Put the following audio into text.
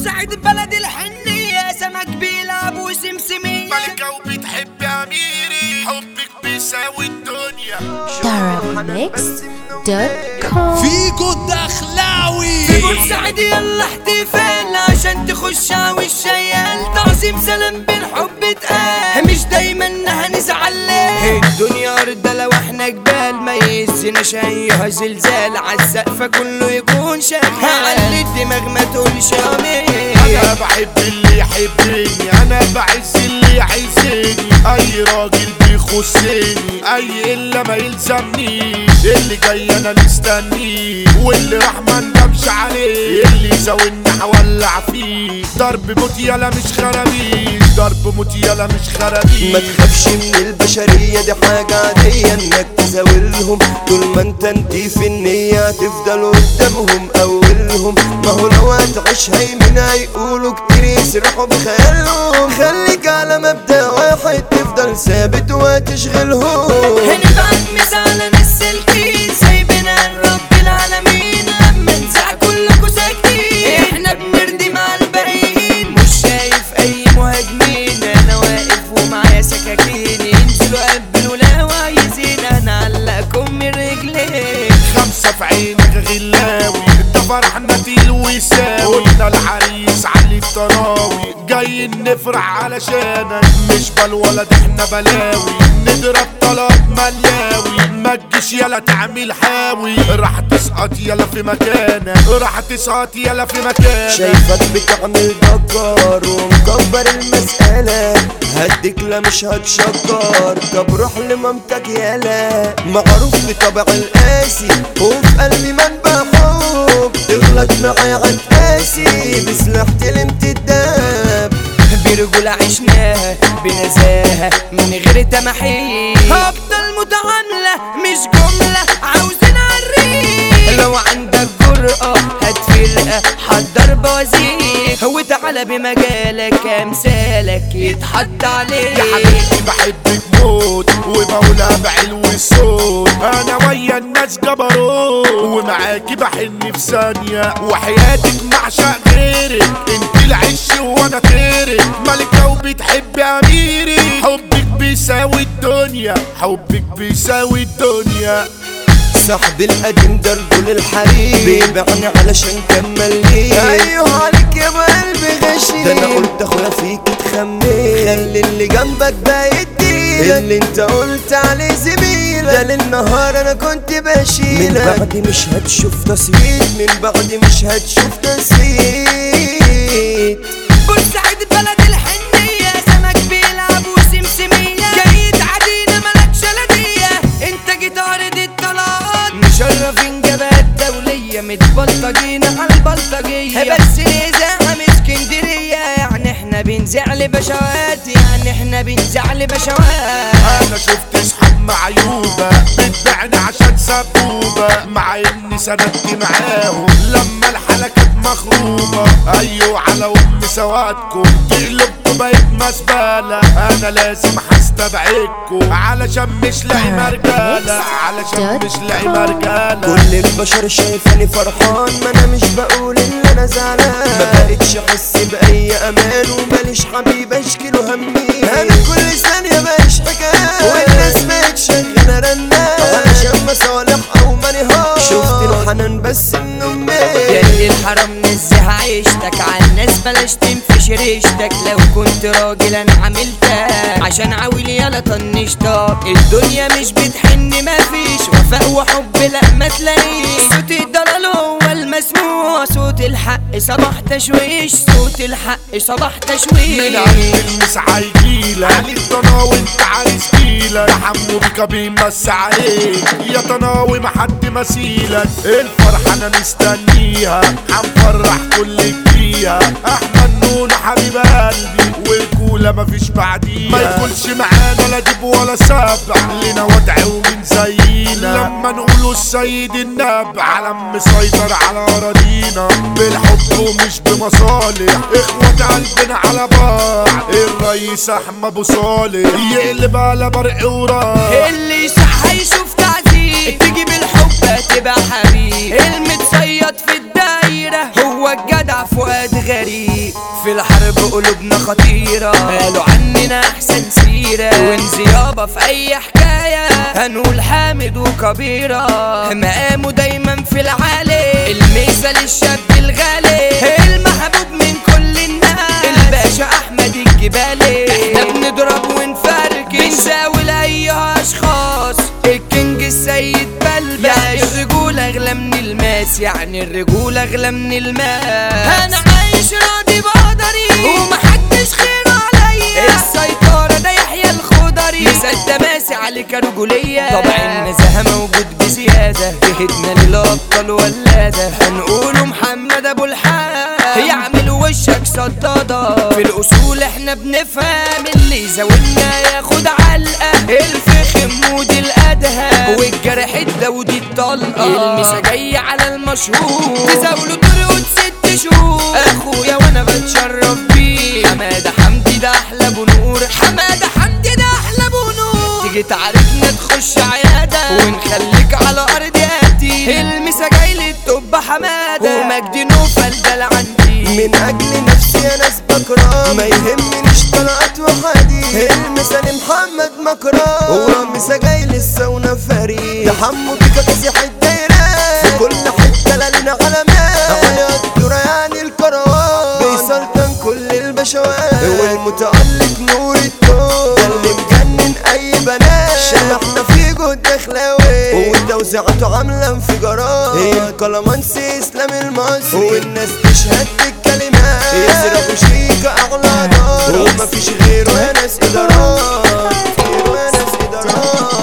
بورسعيد بلد الحنية سمك بيلعب وسمسمية ملكة وبتحب أميري حبك بيساوي الدنيا darabmix.com فيكو الدخلاوي في بورسعيد يلا احتفال عشان تخش عوي الشيال تعظيم سلام بالحب اتقال مش دايما هنزعل ليه الدنيا ارض لو احنا جبال ما يهزناش ايها زلزال عالسقف كله يكون شغال علي الدماغ ما تقولش امين أنا بحب اللي يحبني أنا بعز اللي يعزني أي راجل بيخصني أي إلا ما يلزمنيش اللي جاي أنا مستنيه واللي راح ما ندمش عليه اللي يزاولني هولع فيه ضرب موت يلا مش خرابيش ضرب موت يلا مش ما خرابيش تخافش من البشرية دي حاجة عادية انك تزاولهم طول ما انت انتي في النية تفضل قدامهم اولهم ما هو لو هتعيش هيمن هيقولوا كتير يسرحوا بخيالهم خليك على مبدأ واحد تفضل ثابت وتشغلهم هنبعت مثالا السلكين سايبنا رب العالمين لما نزع كلكوا ساكتين احنا بنردي مع الباقيين مش شايف اي مهاجمين انا واقف ومعايا سكاكين ينزلوا قبلوا لو عايزين هنعلقكم من رجلين خمسة في عينك غلاوي انت فرحنا تيل ويساوي قلنا العريس علي الطراوي جايين نفرح علشانك مش بالولد احنا بلاوي نضرب طلب ملياوي ما تجيش يلا تعمل حاوي راح تسقط يلا في مكانك راح تسقط يلا في مكانك شايفك بتعمل دكار ومكبر المسألة هديك لا مش هتشكر طب روح لمامتك يالا معروف بطبع القاسي وفي قلبي منبع حب تغلط معايا عالقاسي بسلاح تلمت الداب برجولة عشناها بنزاهة من غير تمحيص أفضل متعاملة مش جملة عاوزين عريق لو عندك جرأة هات فرقة حضر بوازيك وتعالى بمجالك امثالك يتحط عليك يا حبيبتي بحبك موت وبقولها بعلو الصوت انا ويا الناس جبروت ومعاكي بحن في ثانية وحياتك معشق غيرك انت العش وانا طيرك ملكة وبتحب اميري حبك بيساوي الدنيا حبك بيساوي الدنيا صاحبي القديم ده رجول الحريم بيبيعني علشان كمل ليه ايوه عليك يا قلبي غشيم ده انا قلت اخويا فيك تخمن خلي اللي جنبك بقى يديلك اللي انت قلت عليه زميلك ده للنهار انا كنت بشيلك من بعدي مش هتشوف تصويت من بعدي مش هتشوف تصويت بورسعيد بلد الحنية سمك بيلعب وسمسمية جاي تعدينا ملك شلدية انت جيت ارض الطلاقات مشرفين جبهة دولية متبلطجين على البلطجية بس اذاعة من اسكندرية يعني احنا بنزعل بشوات يعني احنا بنزعل بشوات انا شفت اصحاب معيوبة بتبعني عشان سبوبة مع اني سندت معاهم لما الحالة كانت مخروبة ايوه على ام سوادكم تقلبكم بقيت مسبالة انا لازم هستبعدكم علشان مش لاقي مرجالة علشان مش لاقي مرجالة كل البشر شايفاني فرحان ما انا مش بقول ان انا زعلان ما بقتش احس باي امان وماليش حبيب اشكي له همي انا كل ثانيه بعيش حكايه والناس بقت شغاله رنات علشان مصالح او منهار شفت الحنان بس من امي ياللي الحرام نزه عيشتك عالناس بلاش تنفش ريشتك لو كنت راجل انا عملتك عشان عاولي يلا طنشتك الدنيا مش بتحن مفيش وفاء وحب لا ما تلاقيش صوت الضلال هو المسموع صوت الحق صباح تشويش صوت الحق صباح من تشويش عند المسعى يجيلك علي الطنا وانت عايز جيلك يا حمو بيكا بيمس عليك يا طناوي محد مثيلك الفرحة انا مستنيها هنفرح كل جديها احمد نون حبيب قلبي والكولة مفيش بعديها ما يكونش معانا لا دب ولا سبع لنا وضع ومن زينا لما نقولوا السيد النبع علم مسيطر على اراضينا بالحب ومش بمصالح اخوات قلبنا على بعض الرئيس احمد ابو صالح يقلب على برق وراح اللي صح هيشوف تعذيب تيجي بالحب تبقى حبيب المتصيد في الدايرة هو الجدع فؤاد غريب في الحرب قلوبنا خطيرة قالوا عننا أحسن سيرة وانزيابة في أي حكاية هنقول حامد وكبيرة مقامه دايما في العالي الميزة للشاب الغالي المحبوب من كل الناس الباشا أحمد الجبالي احنا بنضرب ونفركش بنزاول أي أشخاص الكينج السيد بلبش يعني الرجولة أغلى من الماس يعني الرجولة أغلى من الماس أنا عايش راضي بقدري ومحدش خير عليا السيطرة ده يحيى الخضري مثال ماسي عليك رجولية طبع النزاهة موجود بزيادة جهدنا للأبطال ولادة هنقوله محمد أبو الحق يعمل وشك صدادة في الأصول احنا بنفهم اللي يزاولنا ياخد علقة الفخم مودي الأدهى والجرح الدودي الطلقة المسا جاي على المشهور تزاولوا ترقد ست شهور أخويا وأنا بتشرف بيه حمادة حمدي ده أحلى أبو نور حمادة حمدي ده أحلى أبو نور تيجي تعاركنا تخش عيادة ونخليك على أرض ياتي المسا جاي للتوب حمادة ومجدي نوفل ده عندي من اجل نفسي انا بكرام ما يهمنيش طلعت وحدي المثال محمد مكرم هو مسا جاي لسه ونفري ده حمو بيكا كاسح الدايرة في كل حتة لنا علامات على الدورة يعني الكروان بيسلطن كل البشوات والمتألق نور التوب ده اللي مجنن اي بنات شلحنا في جهد اخلاوي وتوزيعاته عاملة انفجارات الكلامانسي اسلام المصري والناس تشهد بالكلمات يزرعوا شيكة اغلى دار ومفيش غيره يا ناس ادارات غيره يا ناس ادارات